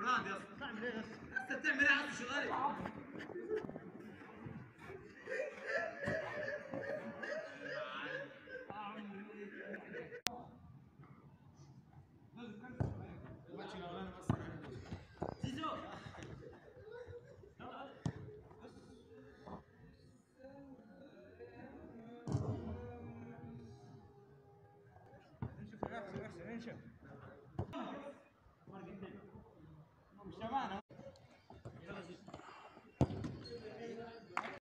براند يا اسطى تعمل ايه بس؟ انت بتعمل ايه يا اسطى شغالي زيزو انشف نفسه نفسه انشف مش تبعنا